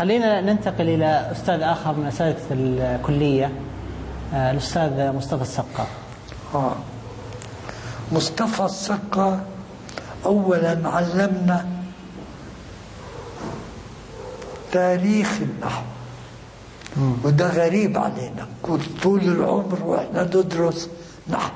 خلينا ننتقل إلى أستاذ آخر من أساتذة الكلية آه، الأستاذ مصطفى السقا آه. مصطفى السقا أولا علمنا تاريخ النحو وده غريب علينا كل طول العمر واحنا ندرس نحو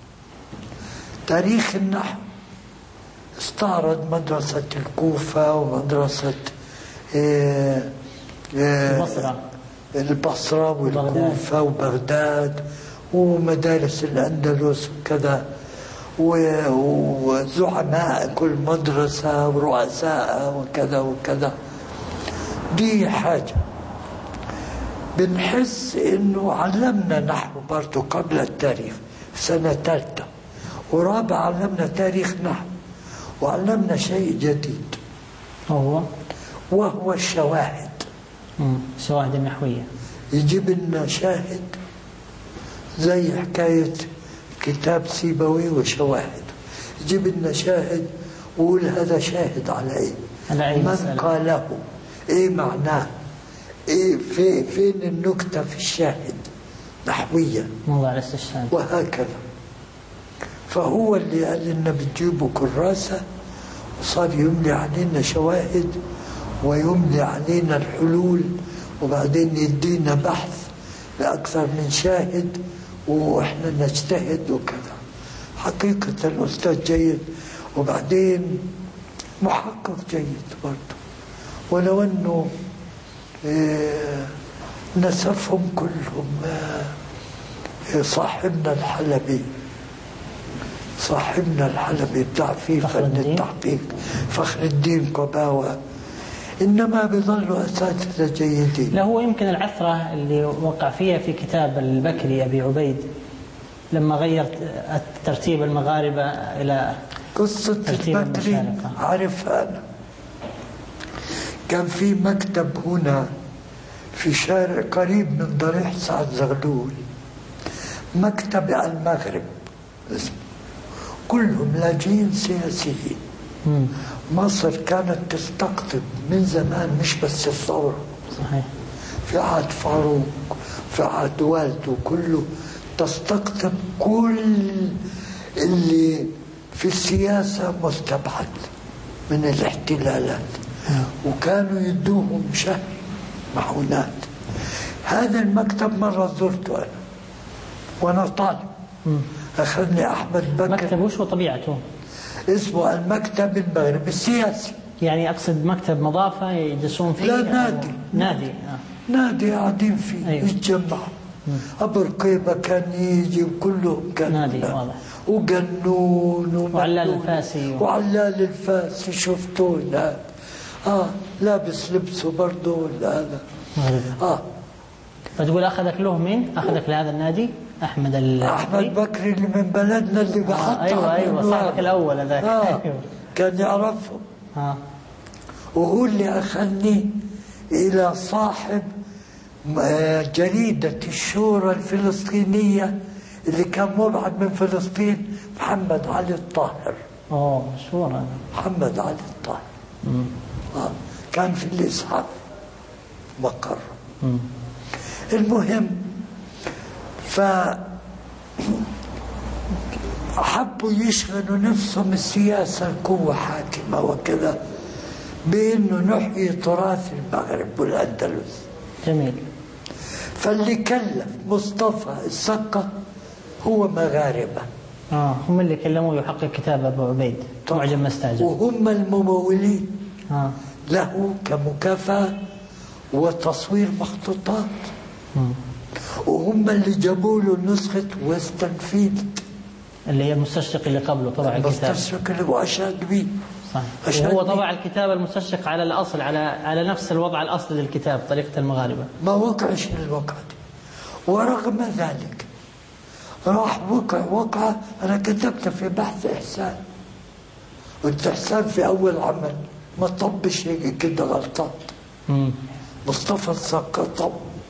تاريخ النحو استعرض مدرسة الكوفة ومدرسة آه، آه، البصرة. البصرة والكوفة وبغداد ومدارس الأندلس وكذا و- وزعماء كل مدرسة ورؤساء وكذا وكذا دي حاجة بنحس انه علمنا نحو برضه قبل التاريخ سنة ثالثة ورابع علمنا تاريخ نحو وعلمنا شيء جديد وهو وهو الشواهد مم، الشواهد النحوية يجيب لنا شاهد زي حكاية كتاب سيبوي وشواهد يجيب لنا شاهد ويقول هذا شاهد على ايه على أي من مسألة؟ قاله ايه معناه ايه في فين النكتة في الشاهد نحويا موضوع الاستشهاد وهكذا فهو اللي قال لنا بتجيبوا كراسة وصار يملي علينا شواهد ويملي علينا الحلول وبعدين يدينا بحث لأكثر من شاهد وإحنا نجتهد وكذا حقيقة الأستاذ جيد وبعدين محقق جيد برضه ولو أنه آه، نسفهم كلهم آه، صاحبنا الحلبي صاحبنا الحلبي بتاع فيه فخر فن الدين؟ التحقيق فخر الدين قباوة إنما بيظلوا أساتذة جيدين لا هو يمكن العثرة اللي وقع فيها في كتاب البكري أبي عبيد لما غير ترتيب المغاربة إلى قصة ترتيب البكري المشارقة. عارفها أنا كان في مكتب هنا في شارع قريب من ضريح سعد زغلول مكتب المغرب اسمه كلهم لاجئين سياسيين مم. مصر كانت تستقطب من زمان مش بس الثورة صحيح في عهد فاروق في عهد والده كله تستقطب كل اللي في السياسة مستبعد من الاحتلالات وكانوا يدوهم شهر معونات هذا المكتب مرة زرته أنا وأنا طالب أخذني أحمد بكر مكتب وش هو طبيعته؟ اسمه المكتب المغربي السياسي يعني أقصد مكتب مضافة يجلسون فيه لا، أو- نادي. نادي آه. نادي قاعدين فيه أيوة. يتجمعوا أبو رقيبة كان يجي وكلهم كان نادي، واضح. وجنون ومجنون. وعلال الفاسي. وعلال الفاسي شفتوه هناك اه لابس لبسه برضه هذا مغربي اه فتقول أخذك له مين؟ أخذك لهذا النادي؟ أحمد ال احمد بكري اللي من بلدنا اللي بحط آه أيوة على أيوة العنوان. صاحبك الأول هذاك آه. أيوة. كان يعرفهم آه. وهو اللي أخذني إلى صاحب آه، جريدة الشورى الفلسطينية اللي كان مبعد من فلسطين محمد علي الطاهر أوه مشهور هذا محمد علي الطاهر آه. كان في الإسعاف مقر مم. المهم ف حبوا يشغلوا نفسهم السياسة القوة حاكمة وكذا بأنه نحيي تراث المغرب والأندلس جميل فاللي كلف مصطفى السقة هو مغاربة آه هم اللي كلموا يحقق كتاب أبو عبيد معجم مستعجل وهم الممولين آه. له كمكافأة وتصوير مخطوطات مم. وهم اللي جابوا له نسخة ويستن فيلد اللي هي المستشرق اللي قبله طبع الكتاب المستشرق اللي هو أشاد به صحيح عشان وهو دي- طبع الكتاب المستشرق على الأصل على على نفس الوضع الأصلي للكتاب طريقة المغاربة ما وقعش الوقعة دي ورغم ذلك راح وقع وقعة أنا كتبت في بحث إحسان قلت إحسان في أول عمل ما طبش هيك كده غلطات مم. مصطفى السقا طب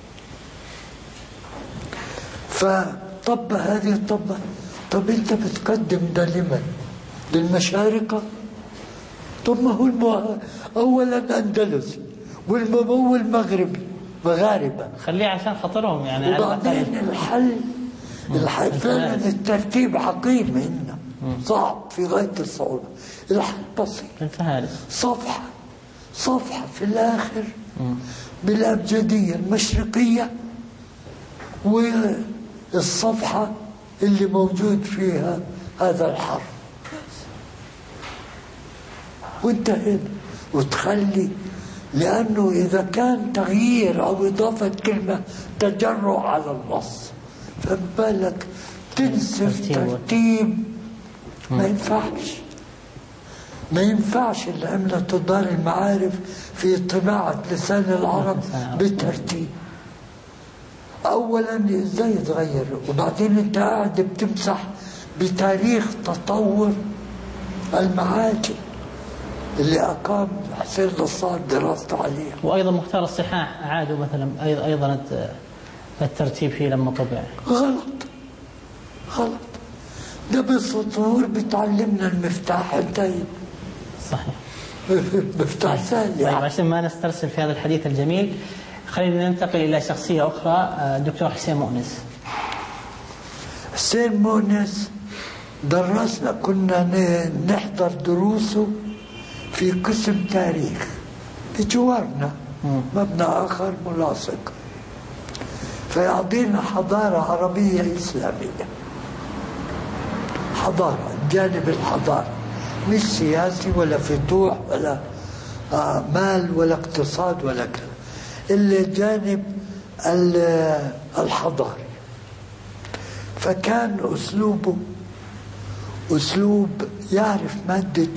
فطب هذه الطبة طب انت بتقدم ده لمن للمشارقة طب ما هو المو... اولا اندلسي والممول المغربي مغاربة خليه عشان خاطرهم يعني على وبعدين الأقل. الحل الحل فعلا الترتيب عقيم هنا صعب في غاية الصعوبة الحل بسيط الفهارس صفحة صفحة في الآخر بالأبجدية المشرقية والصفحة اللي موجود فيها هذا الحرف وانتهينا وتخلي لأنه إذا كان تغيير أو إضافة كلمة تجرع على النص فما بالك تنسف ترتيب. ترتيب ما ينفعش ما ينفعش العملة دار المعارف في طباعة لسان العرب بالترتيب أولا إزاي يتغير وبعدين أنت قاعد بتمسح بتاريخ تطور المعاجم اللي أقام حسين نصار دراسته عليها وأيضا مختار الصحاح أعادوا مثلا أيضا أيضا الت- الترتيب فيه لما طبع غلط غلط ده بالسطور بتعلمنا المفتاح انتهي صحيح مفتاح سهل طيب يعني عشان ما نسترسل في هذا الحديث الجميل خلينا ننتقل إلى شخصية أخرى آه، الدكتور حسين مؤنس حسين مونس درسنا كنا ن- نحضر دروسه في قسم تاريخ بجوارنا مبنى آخر ملاصق فيعطينا حضارة عربية إسلامية حضارة جانب الحضارة مش سياسي ولا فتوح ولا آه، مال ولا اقتصاد ولا كذا إلا الجانب ال- الحضاري فكان أسلوبه أسلوب يعرف مادته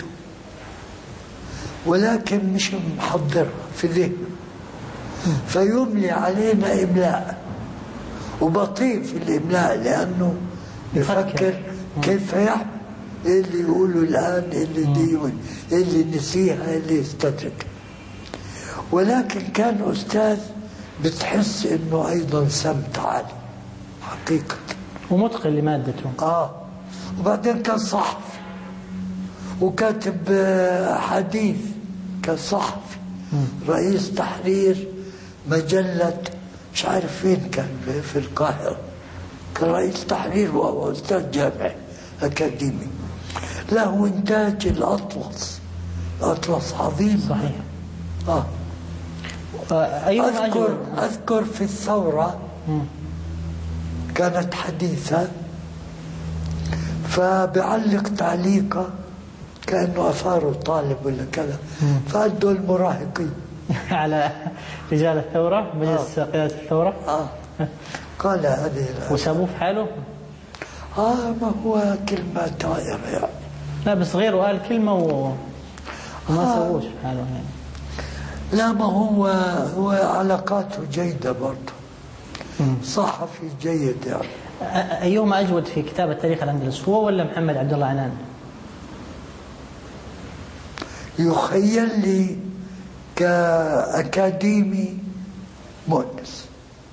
ولكن مش محضرها في ذهنه فيملي علينا إملاء وبطيء في الإملاء لأنه يفكر. يفكر كيف يعمل إيه اللي يقوله الآن إيه اللي دي إيه اللي نسيها إيه اللي يستدرك ولكن كان أستاذ بتحس إنه أيضا سمت عالي حقيقة ومتقن لمادته آه وبعدين كان صحفي وكاتب آه، حديث كان صحفي رئيس تحرير مجلة مش عارف فين كان في- في القاهرة كان رئيس تحرير وهو أستاذ جامعي أكاديمي له إنتاج الأطلس الأطلس عظيم صحيح آه. آه، أيهما أذكر أجود أذكر في الثورة كانت حديثة فبعلق تعليقة كأنه أثاره طالب ولا كذا فأدوا المراهقين على رجال الثورة مجلس قيادة الثورة آه قال هذه ال- وسابوه في حاله آه ما هو كلمة طائرة يعني لا بس غيره قال كلمة و... وما آه. سووش في حاله يعني لا ما هو هو علاقاته جيدة برضه صحفي جيد يعني أ- أيهما أجود في كتابة تاريخ الأندلس هو ولا محمد عبد الله عنان؟ يخيل لي كأكاديمي مؤنس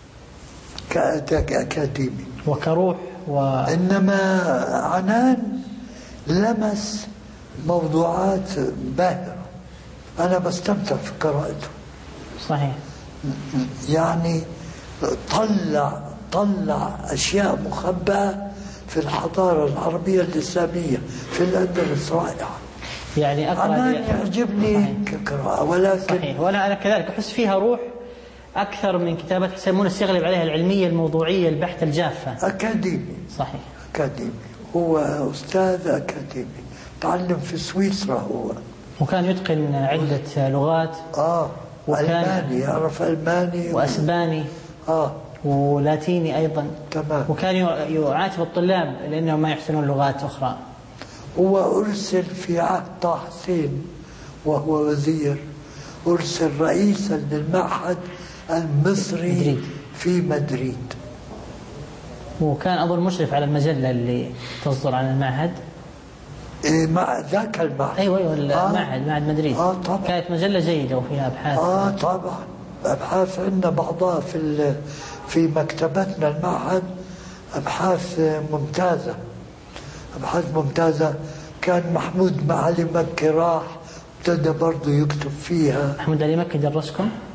كأكاديمي وكروح و إنما عنان لمس موضوعات باهرة أنا بستمتع في قراءته صحيح يعني طلع طلع أشياء مخبأة في الحضارة العربية الإسلامية في الأندلس رائعة يعني أقرأ عنان لي- يعجبني صحيح. كقراءة ولكن صحيح وأنا أنا كذلك أحس فيها روح أكثر من كتابات حسين مونس يغلب عليها العلمية الموضوعية البحتة الجافة أكاديمي صحيح أكاديمي هو أستاذ أكاديمي تعلم في سويسرا هو وكان يتقن عدة لغات آه وكان- ألماني يعرف ألماني و- وأسباني آه ولاتيني أيضا تمام وكان ي- يعاتب الطلاب لأنهم ما يحسنون لغات أخرى هو أرسل في عهد طه حسين وهو وزير أرسل رئيسا للمعهد المصري مدريد. في مدريد وكان أظن مشرف على المجلة اللي تصدر عن المعهد إيه مع ذاك المعهد أيوة أيوة المعهد معهد مدريد آه طبعا كانت مجلة جيدة وفيها أبحاث آه طبعا أبحاث عندنا بعضها في ال- في مكتبتنا المعهد أبحاث ممتازة أبحاث ممتازة كان محمود معالي مكي راح ابتدى برضه يكتب فيها محمود علي مكي درسكم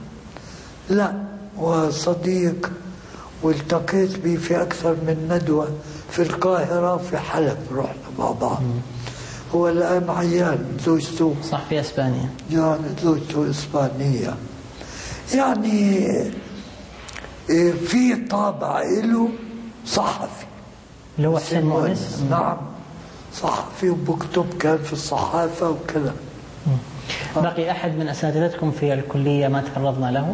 لا وصديق والتقيت به في أكثر من ندوة في القاهرة وفي حلب رحنا مع بعض هو الآن عيان زوجته صح في اسبانيا يعني زوجته إسبانية يعني إيه، في طابع له صحفي اللي هو حسين مؤنس نعم صحفي وبكتب كان في الصحافة وكذا بقي احد من اساتذتكم في الكليه ما تعرضنا له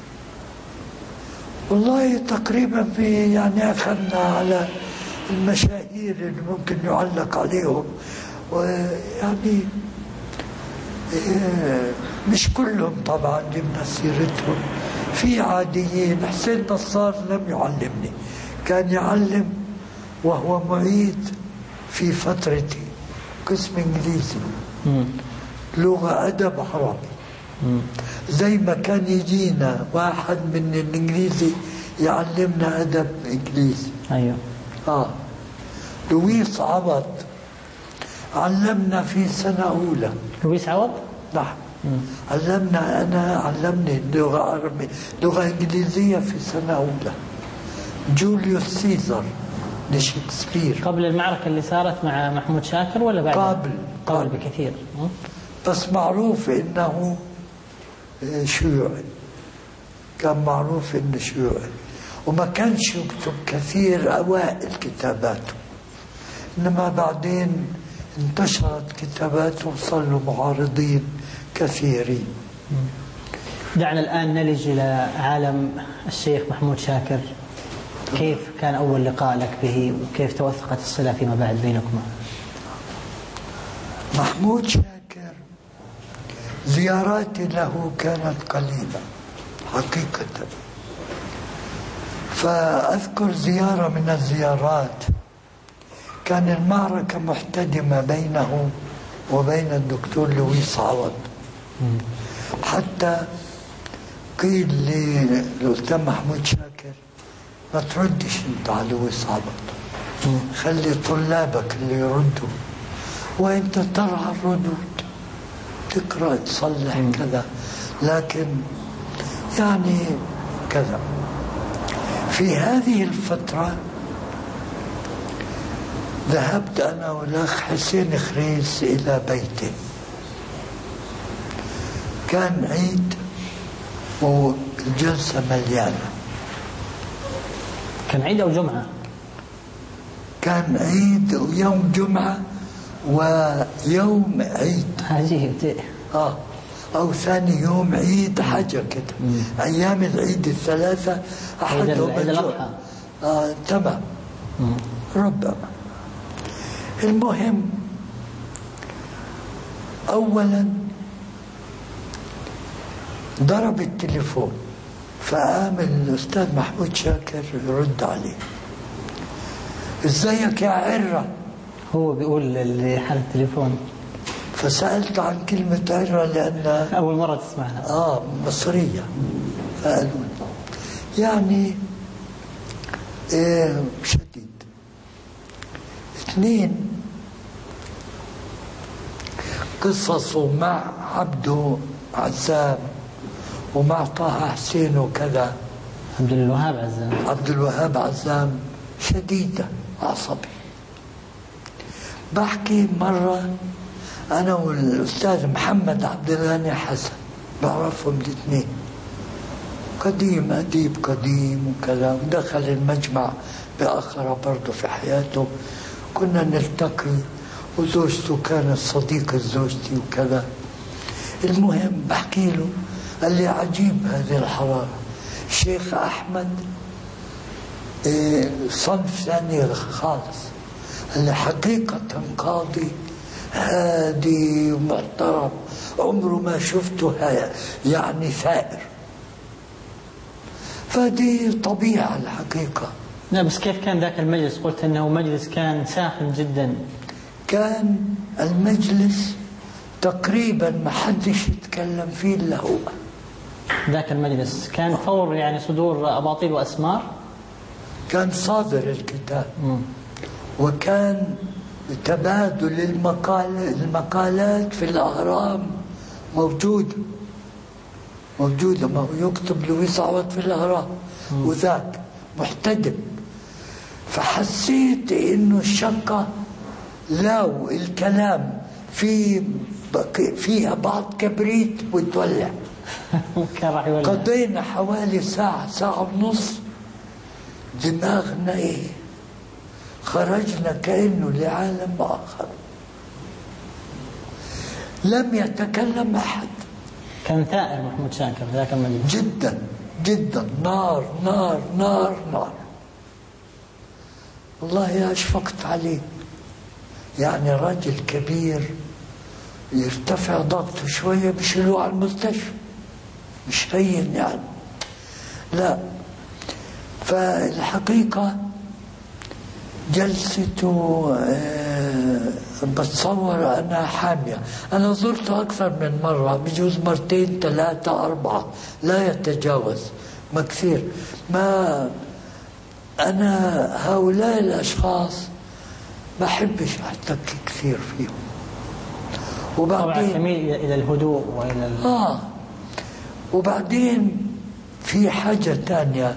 والله تقريبا في يعني أخذنا على المشاهير اللي ممكن يعلق عليهم ويعني إيه، مش كلهم طبعا جبنا سيرتهم في عاديين حسين نصار لم يعلمني كان يعلم وهو معيد في فترتي قسم انجليزي مم. لغه ادب عربي مم. زي ما كان يجينا واحد من الانجليزي يعلمنا ادب انجليزي ايوه اه لويس عوض علمنا في سنه اولى لويس عوض نعم علمنا انا علمني لغه عربيه لغه انجليزيه في سنه اولى جوليوس سيزر لشكسبير قبل المعركه اللي صارت مع محمود شاكر ولا بعد قبل. قبل قبل. بكثير مم. بس معروف انه آه، شيوعي كان معروف انه شيوعي وما كانش يكتب كثير اوائل كتاباته انما بعدين انتشرت كتاباته وصار له معارضين كثيرين دعنا الآن نلج إلى عالم الشيخ محمود شاكر كيف كان أول لقاء لك به وكيف توثقت الصلة فيما بعد بينكما محمود شاكر زياراتي له كانت قليلة حقيقة فأذكر زيارة من الزيارات كان المعركة محتدمة بينه وبين الدكتور لويس عوض حتى قيل للأستاذ محمود شاكر ما تردش انت على لويس عوض خلي طلابك اللي يردوا وانت ترعى الردود تقرا تصلح كذا لكن يعني كذا في هذه الفترة ذهبت أنا والأخ حسين خريس إلى بيته كان عيد والجلسة مليانة كان عيد أو جمعة كان عيد ويوم جمعة ويوم عيد عجيب اه او ثاني يوم عيد حاجه كده ايام العيد الثلاثه احدهم عيد الجمعة. الأضحى. آه تمام ربما المهم اولا ضرب التليفون فقام الاستاذ محمود شاكر يرد عليه ازيك يا عره هو بيقول اللي حال التليفون فسالت عن كلمه عره لانها أول مرة تسمعها آه مصرية قالوا يعني إيه شديد اثنين قصصه مع عبده عزام ومع طه حسين وكذا عبد الوهاب عزام عبد الوهاب عزام شديدة عصبي بحكي مرة أنا والأستاذ محمد عبد الغني حسن بعرفهم الاثنين قديم أديب قديم وكذا ودخل المجمع بأخر برضه في حياته كنا نلتقي وزوجته كانت صديقة زوجتي وكذا المهم بحكي له قال لي عجيب هذه الحرارة الشيخ أحمد إيه، صنف ثاني خالص اللي حقيقة قاضي هادي ومحترم عمره ما شفته ها- يعني ثائر فدي طبيعة الحقيقة لا بس كيف كان ذاك المجلس قلت أنه مجلس كان ساخن جدا كان المجلس تقريبا ما حدش يتكلم فيه إلا هو ذاك المجلس كان فور يعني صدور أباطيل وأسمار كان صادر الكتاب مم. وكان تبادل المقال المقالات في الأهرام موجود موجودة ما هو يكتب لويس عوض في الأهرام وذاك محتدم فحسيت إنه الشقة لو الكلام في فيها بعض كبريت وتولع كان راح يولع قضينا حوالي ساعة ساعة ونص دماغنا ايه خرجنا كأنه لعالم آخر لم يتكلم أحد كان ثائر محمود شاكر في ذاك المجلس جدا جدا نار نار نار نار والله أشفقت عليه يعني راجل كبير يرتفع ضغطه شوية بيشيلوه على المستشفى مش هين يعني لا فالحقيقة جلسته آه، بتصور أنها حامية أنا زرته أكثر من مرة بجوز مرتين ثلاثة أربعة لا يتجاوز ما كثير ما أنا هؤلاء الأشخاص ما بحبش أحتك كثير فيهم طبعا وبعدين تميل إلى الهدوء وإلى ال... آه وبعدين في حاجة تانية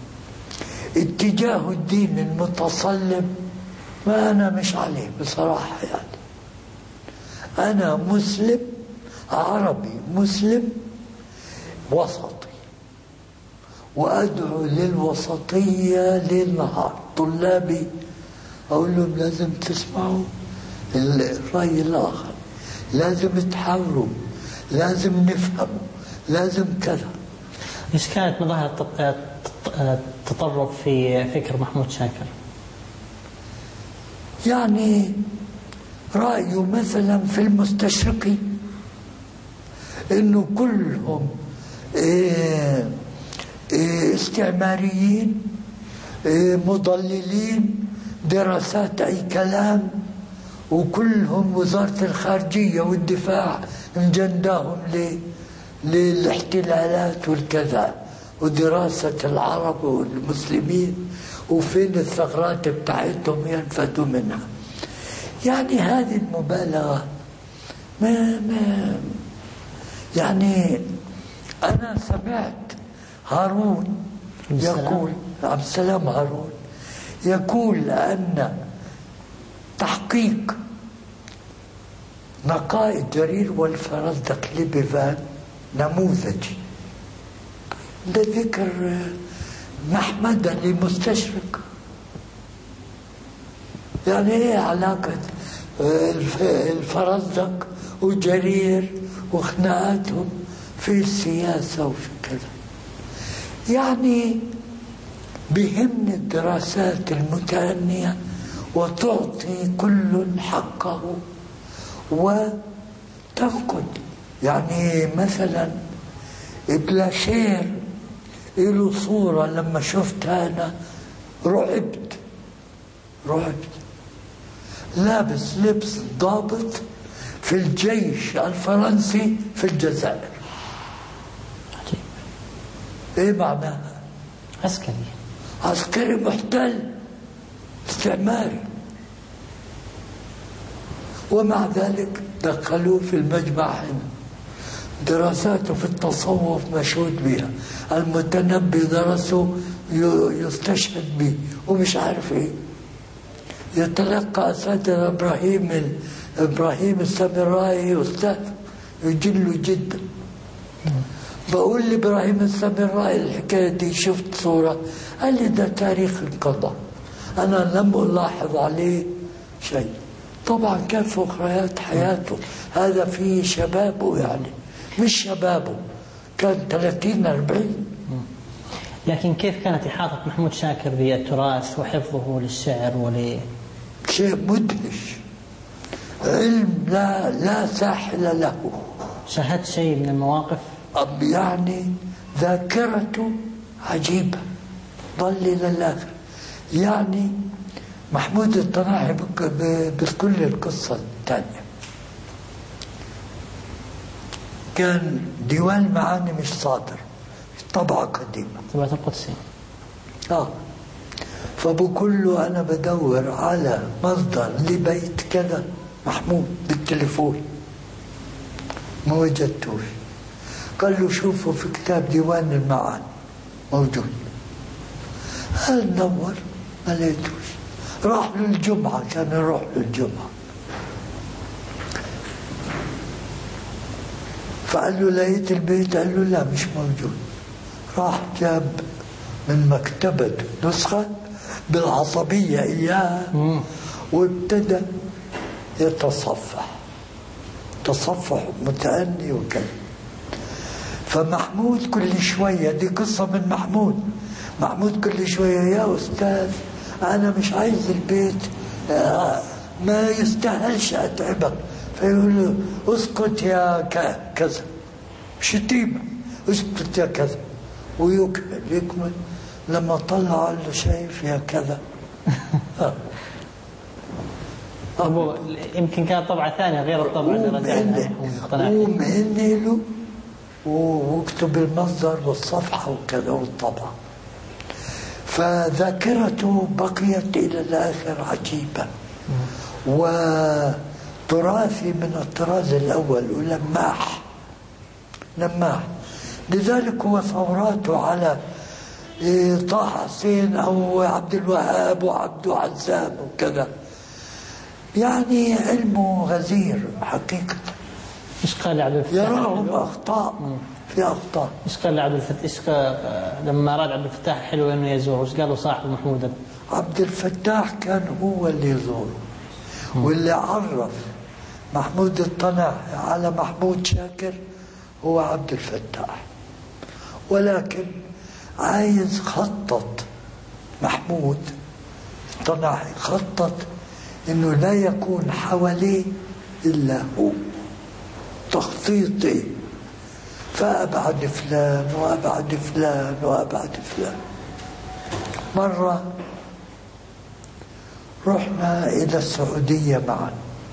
اتجاه الدين المتصلب ما أنا مش عليه بصراحة يعني أنا مسلم عربي مسلم وسطي وأدعو للوسطية ليل نهار طلابي أقول لهم لازم تسمعوا الرأي الآخر لازم تحاوروا لازم نفهموا لازم كذا ايش كانت مظاهر التط- التط- التطرف في فكر محمود شاكر؟ يعني رأيه مثلا في المستشرقي انه كلهم إيه إيه استعماريين إيه مضللين دراسات اي كلام وكلهم وزارة الخارجية والدفاع مجنداهم ل- للاحتلالات والكذا ودراسة العرب والمسلمين وفين الثغرات بتاعتهم ينفذوا منها يعني هذه المبالغة ما ما يعني أنا سمعت هارون عبد السلام. يقول عبد السلام هارون يقول أن تحقيق نقائد جرير والفرزدق لبيفان نموذجي ده ذكر محمدا لمستشرق يعني ايه علاقة الف- الفرزدق وجرير وخناقاتهم في السياسة وفي كذا يعني بهمني الدراسات المتأنية وتعطي كل حقه وتنقد يعني مثلا بلاشير له صورة لما شفتها أنا رعبت رعبت لابس لبس ضابط في الجيش الفرنسي في الجزائر عجيب ايه معناها عسكري عسكري محتل استعماري ومع ذلك دخلوه في المجمع هنا دراساته في التصوف مشهود بها المتنبي درسه ي- يستشهد به ومش عارف ايه يتلقى أساتذة إبراهيم ال- إبراهيم السامرائي أستاذ يجل جدا بقول لإبراهيم السامرائي الحكاية دي شفت صورة قال لي ده تاريخ انقضى أنا لم ألاحظ عليه شيء طبعا كان في أخريات حياته هذا في شبابه يعني مش شبابه كان 30 40 لكن كيف كانت إحاطة محمود شاكر بالتراث وحفظه للشعر ول شيء مدهش علم لا لا ساحل له شاهدت شيء من المواقف أب يعني ذاكرته عجيبة ظل إلى الآخر يعني محمود الطناحي بك- ب- بتقول لي القصة الثانية كان ديوان معاني مش صادر طبعة قديمة طبعة القدسي اه فبقول له انا بدور على مصدر لبيت كذا محمود بالتليفون ما وجدتوش قال له شوفوا في كتاب ديوان المعاني موجود قال دور ما لقيتوش راح للجمعة كان يروح للجمعة فقال له لقيت البيت قال له لا مش موجود راح جاب من مكتبته نسخة بالعصبية إياها وابتدى يتصفح تصفح متأني وكذا فمحمود كل شوية دي قصة من محمود محمود كل شوية يا أستاذ أنا مش عايز البيت آه، ما يستاهلش أتعبك فيقول له اسكت يا كذا شتيمة اسكت يا كذا ويكمل يكمل لما طلع له شايف يا كذا أبو يمكن كان طبعة ثانية غير الطبعة اللي رجعنا ومهني له واكتب المصدر والصفحة وكذا والطبعة فذاكرته بقيت إلى الآخر عجيبة وتراثي من الطراز الأول ولماح لماح لذلك هو ثوراته على إيه، طه حسين أو عبد الوهاب وعبد عزام وكذا يعني علمه غزير حقيقة ايش قال عبد الفتاح؟ يراهم أخطاء في أخطاء ايش قال عبد الفتاح ايش لما أراد عبد الفتاح حلو إنه يزور ايش قالوا صاحب محمود عبد الفتاح كان هو اللي يزوره واللي عرف محمود الطناحي على محمود شاكر هو عبد الفتاح ولكن عايز خطط محمود الطناحي خطط انه لا يكون حواليه الا هو تخطيطي فابعد فلان وابعد فلان وابعد فلان مره رحنا الى السعوديه معا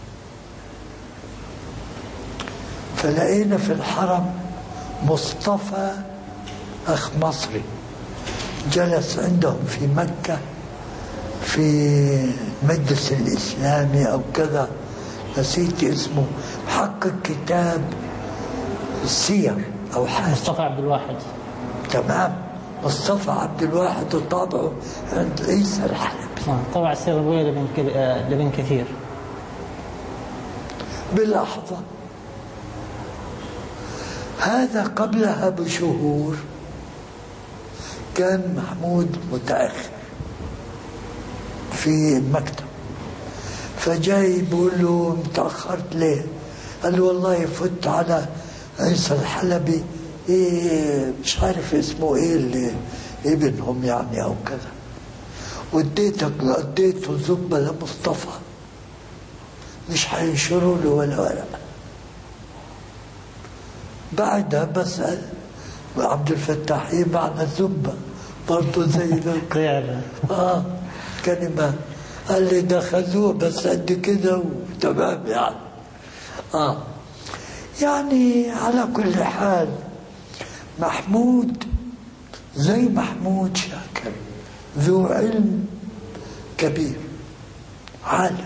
فلقينا في الحرم مصطفى اخ مصري جلس عندهم في مكه في المجلس الإسلامي أو كذا نسيت اسمه حقق كتاب السير أو حاجة مصطفى عبد الواحد تمام مصطفى عبد الواحد وطابعه عند عيسى الحلبي آه، طبع السير النبوية لابن كثير بلحظة هذا قبلها بشهور كان محمود متأخر في المكتب فجاي بقول له متأخرت ليه قال له والله فت على عيسى الحلبي إيه مش عارف اسمه ايه اللي ابنهم يعني او كذا واديتك اديته زبه لمصطفى مش حينشروا له ولا ورقه بعدها بسأل عبد الفتاح ايه معنى الزبه برضه زي ذاك اه كلمة قال لي دخلوه بس قد كده وتمام يعني اه يعني على كل حال محمود زي محمود شاكر ذو علم كبير عالم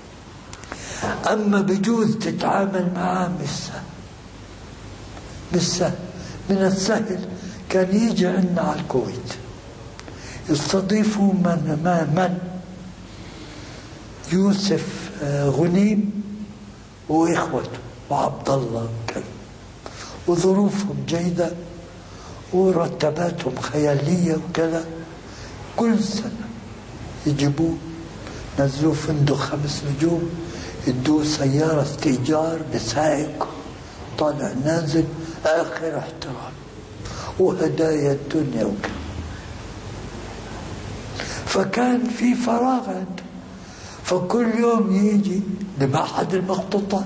أما بجوز تتعامل معاه مش سهل مش سهل من السهل كان يجي عندنا على الكويت يستضيفوا من ما من يوسف آه، غنيم واخوته وعبد الله كذا وظروفهم جيده ورتباتهم خياليه وكذا كل سنه يجيبوه نزلوه فندق خمس نجوم يدوه سيارة استئجار بسائق طالع نازل آخر احترام وهدايا الدنيا وكذا فكان في فراغ عنده فكل يوم يجي لمعهد المخطوطات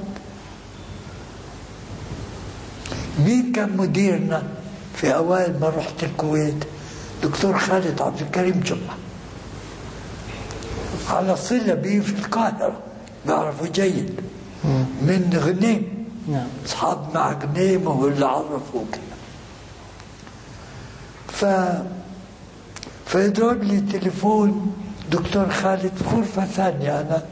مين كان مديرنا في أوائل ما رحت الكويت دكتور خالد عبد الكريم جمعة على صلة به في القاهرة بعرفه جيد من غنيم نعم أصحاب مع غنيم وهو اللي عرفه كده ف فيضرب لي تليفون دكتور خالد غرفة ثانية أنا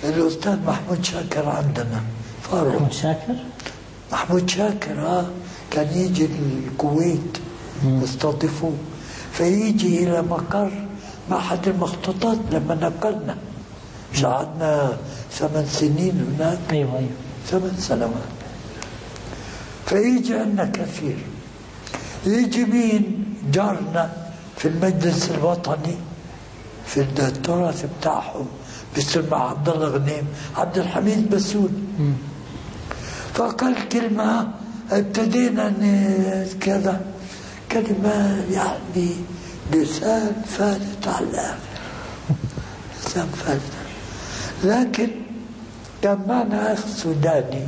الأستاذ محمود شاكر عندنا فاروق محمود شاكر؟ محمود شاكر اه كان يجي الكويت يستضيفوه فيجي إلى مقر معهد المخطوطات لما نقلنا مش قعدنا ثمان سنين هناك ايوه ايوه ثمان سنوات فيجي عندنا كثير يجي مين جارنا في المجلس الوطني في التراث بتاعهم بيصير مع عبد الله غنيم عبد الحميد بسود فقال كلمة ابتدينا ن- كذا كلمة يعني لسان فالت على الآخر لسان فالت لكن كان معنا أخ سوداني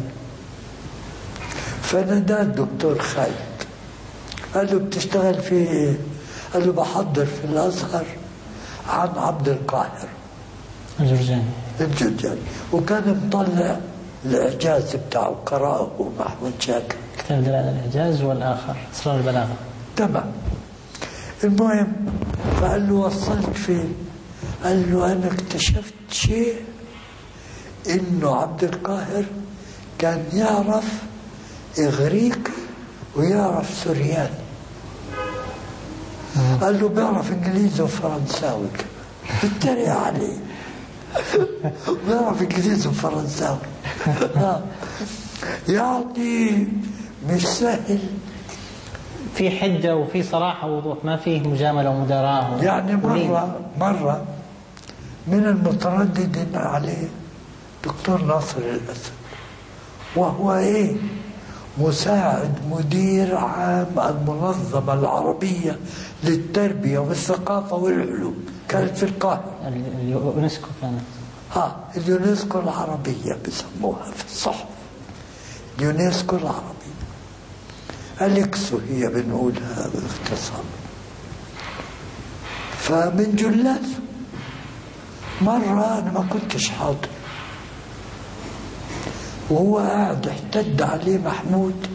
فنادى الدكتور خالد قال له بتشتغل في إيه؟ قال له بحضر في الأزهر عن عبد القاهر الجرجاني الجرجاني وكان مطلع الإعجاز بتاعه قرأه محمود شاكر كتاب دلالة الإعجاز والآخر أسرار البلاغة تمام المهم فقال له وصلت فين قال له أنا اكتشفت شيء إنه عبد القاهر كان يعرف إغريق ويعرف سورياني قال له بيعرف إنجليزي وفرنساوي كمان بتريق عليه بيعرف إنجليزي وفرنساوي آه. يعني مش سهل في حدة وفي صراحة ووضوح ما فيه مجاملة ومداراة يعني ولين. مرة مرة من المترددين عليه دكتور ناصر الأسد وهو إيه مساعد مدير عام المنظمة العربية للتربية والثقافة والعلوم كانت في القاهرة ال- اليونسكو كانت ها اليونسكو العربية بسموها في الصحف اليونسكو العربية أليكسو هي بنقولها باختصار فمن جلاسه مرة أنا ما كنتش حاضر وهو قاعد احتد عليه محمود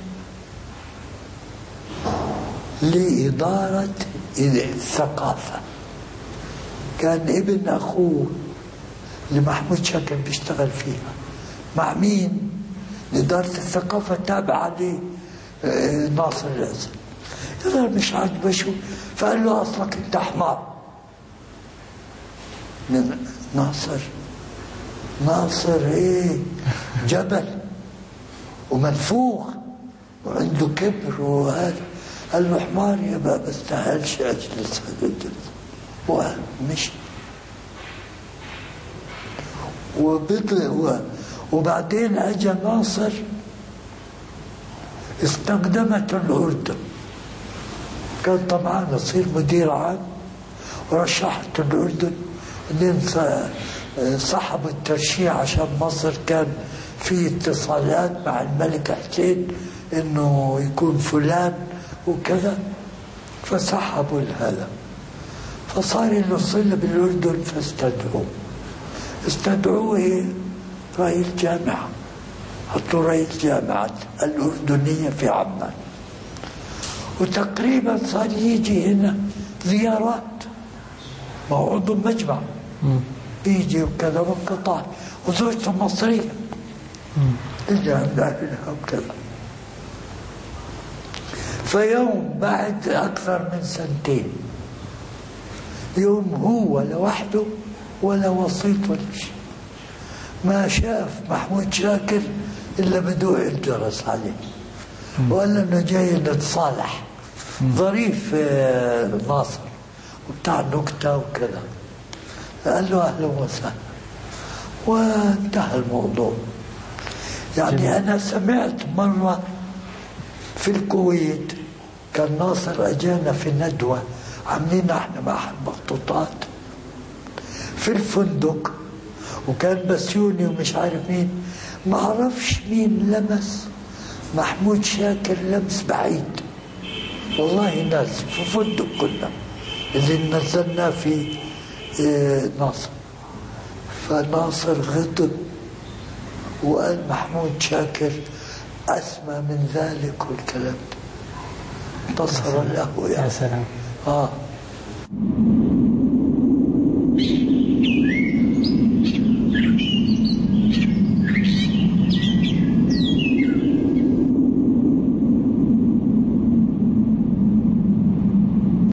لإدارة الثقافة كان ابن أخوه اللي محمود شاكر بيشتغل فيها مع مين؟ إدارة الثقافة تابعة لناصر الأسد يقول مش عاجبه شو فقال له أصلك أنت حمار من ناصر ناصر إيه جبل ومنفوخ وعنده كبر وهذا قال له حمار يا ما بستاهلش أجلس هذا الجلسة ومشي وبض و- وبعدين اجى ناصر استخدمته الاردن كان طبعا يصير مدير عام ورشحت الاردن بعدين ص- سحبوا الترشيح عشان مصر كان في اتصالات مع الملك حسين انه يكون فلان وكذا فسحبوا هذا فصار له صله بالاردن فاستدعوه استدعوه إيه؟ رئيس جامعة حطوا رئيس جامعة الأردنية في عمان وتقريبا صار يجي هنا زيارات ما هو عضو مجمع بيجي وكذا وانقطاع وزوجته مصرية اجى عند أهلها وكذا فيوم بعد أكثر من سنتين يوم هو لوحده ولا وسيط ولا شيء ما شاف محمود شاكر إلا بدوع الجرس عليه وقال له انه جاي نتصالح ظريف آه، ناصر وبتاع نكتة وكذا قال له أهلا وسهلا وانتهى الموضوع يعني أنا سمعت مرة في الكويت كان ناصر أجانا في ندوة عاملين احنا مع المخطوطات في الفندق وكان بسيوني ومش عارف مين ما اعرفش مين لمس محمود شاكر لمس بعيد والله ناس في فندق كنا اللي نزلنا في آه، ناصر فناصر غضب وقال محمود شاكر أسمى من ذلك والكلام ده انتصر له يا يعني سلام آه